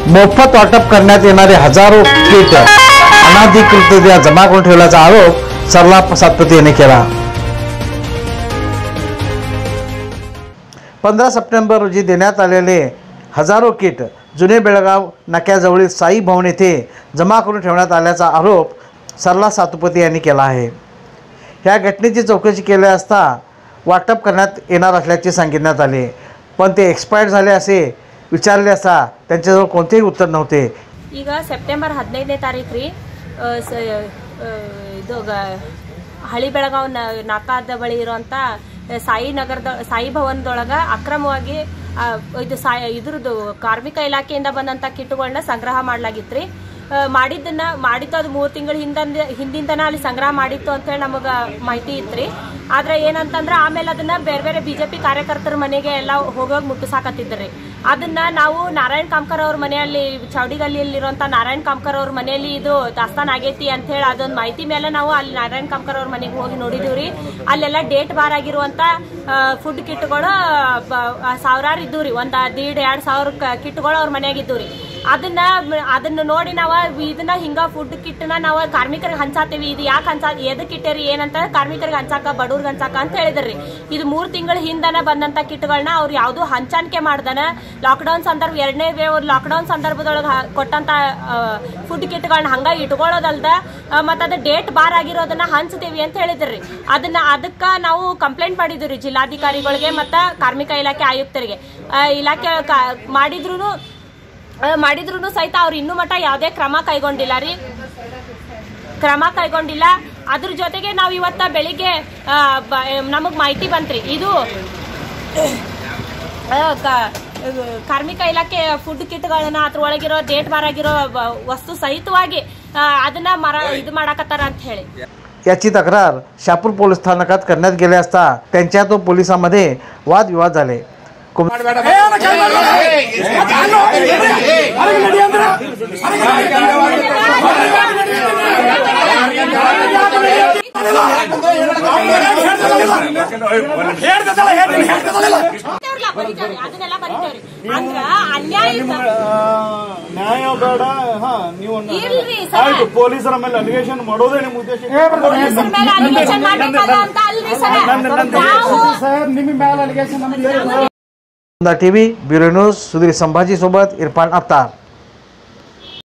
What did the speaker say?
मोफत वाटप करण्यात येणारे हजारो किट अनाधिकृतरित्या जमा करून ठेवल्याचा आरोप सरला सातपती यांनी केला पंधरा सप्टेंबर रोजी देण्यात आलेले हजारो किट जुने बेळगाव नाक्याजवळील साई भवन येथे जमा करून ठेवण्यात आल्याचा आरोप सरला सातुपती यांनी केला आहे ह्या घटनेची चौकशी केली असता वाटप करण्यात येणार असल्याचे सांगितण्यात आले पण ते एक्सपायर्ड झाले असे विचारले असता त्यांच्याजवळ कोणतेही उत्तर नव्हते ಈಗ ಸೆಪ್ಟೆಂಬರ್ ಹದಿನೈದನೇ ತಾರೀಕು ರೀ ಆ, ಸ- ಆ, ಇದು ಗ- ಹಳಿ ಬೆಳಗಾವ್ ನ- ನಾಕಾದ ಬಳಿ ಇರುವಂತ ಸಾಯಿ ನಗರದ ಸಾಯಿ ಭವನದೊಳಗ ಅಕ್ರಮವಾಗಿ ಆ, ಇದು ಸಾಯ ಇದ್ರದ್ದು ಕಾರ್ಮಿಕ ಇಲಾಖೆಯಿಂದ ಬಂದಂತ ಕಿಟ್ಗಳನ್ನ ಸಂಗ್ರಹ ಮಾಡ್ಲಾಗಿತ್ರಿ ಆ, ಮಾಡಿದ್ದನ್ನ ಮಾಡಿತ್ತು ಅದು ಮೂರು ತಿಂಗಳ ಹಿಂದಂದ ಹಿಂದಿಂದನ ಅಲ್ಲಿ ಸಂಗ್ರಹ ಮಾಡಿತ್ತು ಅಂತೇಳಿ ನಮಗ ಮಾಹಿತಿ ಇತ್ರಿ ಆದ್ರೆ ಏನಂತಂದ್ರ ಆಮೇಲೆ ಅದನ್ನ ಬೇರೆ ಬೇರೆ ಬಿಜೆಪಿ ಕಾರ್ಯಕರ್ತರ ಮನೆಗೆ ಎಲ್ಲ ಹೋಗೋಗಿ ಮುಟ್ಟಿಸಾಕತ್ತಿದ್ರಿ ಅದನ್ನ ನಾವು ನಾರಾಯಣ್ ಕಾಮ್ಕರ್ ಅವ್ರ ಮನೆಯಲ್ಲಿ ಚೌಡಿಗಲ್ಲಿಯಲ್ಲಿರುವಂತ ನಾರಾಯಣ್ ಕಾಮ್ಕರ್ ಅವ್ರ ಮನೆಯಲ್ಲಿ ಇದು ದಾಸ್ತಾನ್ ಆಗೈತಿ ಅಂತ ಹೇಳಿ ಅದೊಂದು ಮಾಹಿತಿ ಮೇಲೆ ನಾವು ಅಲ್ಲಿ ನಾರಾಯಣ್ ಕಾಮ್ಕರ್ ಅವ್ರ ಮನೆಗೆ ಹೋಗಿ ನೋಡಿದೀವ್ರಿ ಅಲ್ಲೆಲ್ಲ ಡೇಟ್ ಬಾರ್ ಆಗಿರುವಂತ ಫುಡ್ ಕಿಟ್ಗಳು ಸಾವಿರಾರು ಇದ್ದವ್ರಿ ಒಂದ್ ದೀಡ್ ಎರಡ್ ಸಾವಿರ ಕಿಟ್ಗಳು ಅವ್ರ ಮನೆಯಾಗ ಇದ್ದವ್ರಿ ಅದನ್ನ ಅದನ್ನ ನೋಡಿ ನಾವ ಇದನ್ನ ಹಿಂಗ ಫುಡ್ ಕಿಟ್ನ ನಾವು ಕಾರ್ಮಿಕರಿಗೆ ಹಂಚಾತೀವಿ ಇದು ಯಾಕೆ ಹಂಚಾ ಎದಕ್ ಇಟ್ಟೇರಿ ಏನಂತ ಕಾರ್ಮಿಕರಿಗೆ ಹಂಚಾಕ ಬಡವ್ರಿಗೆ ಹಂಚಾಕ ಅಂತ ಹೇಳಿದ್ರಿ ಇದು ಮೂರ್ ತಿಂಗಳ ಹಿಂದನ ಬಂದಂತ ಕಿಟ್ಗಳನ್ನ ಅವ್ರು ಯಾವ್ದು ಹಂಚಾಣಿಕೆ ಮಾಡ್ದನ ಲಾಕ್ಡೌನ್ ಸಂದರ್ಭ ಎರಡನೇ ವೇವ್ ಲಾಕ್ಡೌನ್ ಸಂದರ್ಭದೊಳಗ ಹ- ಕೊಟ್ಟಂತ ಫುಡ್ ಕಿಟ್ಗಳನ್ನ ಹಂಗ ಇಟ್ಕೊಳ್ಳೋದಲ್ದ ಆ, ಮತ್ತ್ ಅದ ಡೇಟ್ ಬಾರ್ ಆಗಿರೋದನ್ನ ಹಂಚ್ತೇವಿ ಅಂತ ಹೇಳಿದ್ರಿ ಅದನ್ನ ಅದಕ್ಕ ನಾವು ಕಂಪ್ಲೇಂಟ್ ಮಾಡಿದ್ವಿ ಜಿಲ್ಲಾಧಿಕಾರಿಗಳಿಗೆ ಮತ್ತ ಕಾರ್ಮಿಕ ಇಲಾಖೆ ಆಯುಕ್ತರಿಗೆ ಆ, ಇಲಾಖೆ ಮಾಡಿದ್ರು ಮಾಡಿದ್ರು ಸಹಿತ ಅವ್ರು ಇನ್ನೂ ಮಟ್ಟ ಯಾವುದೇ ಕ್ರಮ ಕೈಗೊಂಡಿಲ್ಲ ರೀ ಕ್ರಮ ಕೈಗೊಂಡಿಲ್ಲ ಅದ್ರ ಜೊತೆಗೆ ನಾವು ಇವತ್ತ ಬೆಳಿಗ್ಗೆ ನಮಗ್ ಮಾಹಿತಿ ಬಂತ್ರಿ ಇದು ಆ, ಕ- ಕಾರ್ಮಿಕ ಇಲಾಖೆ ಫುಡ್ ಕಿಟ್ಗಳನ್ನ ಅದ್ರೊಳಗಿರೋ ಡೇಟ್ ಬಾರ್ ಆಗಿರೋ ವ- ವಸ್ತು ಸಹಿತವಾಗಿ ಆ, ಅದನ್ನ ಮರ ಇದು ಮಾಡಾಕತ್ತಾರ ಅಂತ ಹೇಳಿ याची तक्रार शापूर पोलीस स्थानकात करण्यात गेले असता त्यांच्यात व पोलिसांमध्ये वादविवाद झाले कुम- ಬರಿತೇವ್ರಲ್ಲ, ಬರಿತೇವ್ರಿ. ಅದನ್ನೆಲ್ಲ ಬರಿತೇವ್ರಿ ಅಂದ್ರ ಅನ್ಯಾಯ ನ್ಯಾಯ ಬೇಡ ಹಾ ನೀವು ಒಂದು- ಇಲ್ರಿ ಸರ್. ಆಯ್ತು ಪೊಲೀಸರ ಮೇಲೆ ಅಲಿಗೇಷನ್ ಮಾಡೋದೇ ನಿಮ್ಮ ಉದ್ದೇಶ ಪೊಲೀಸರ ಮೇಲೆ ಅಲಿಗೇಷನ್ ಮಾಡ್ಬೇಕಲ್ಲ ಅಂತ ಅಲ್ರಿ ಸರ್ ನಾವು TV bureau news Sudhir Sambhaji सोबत इरफान अत्तार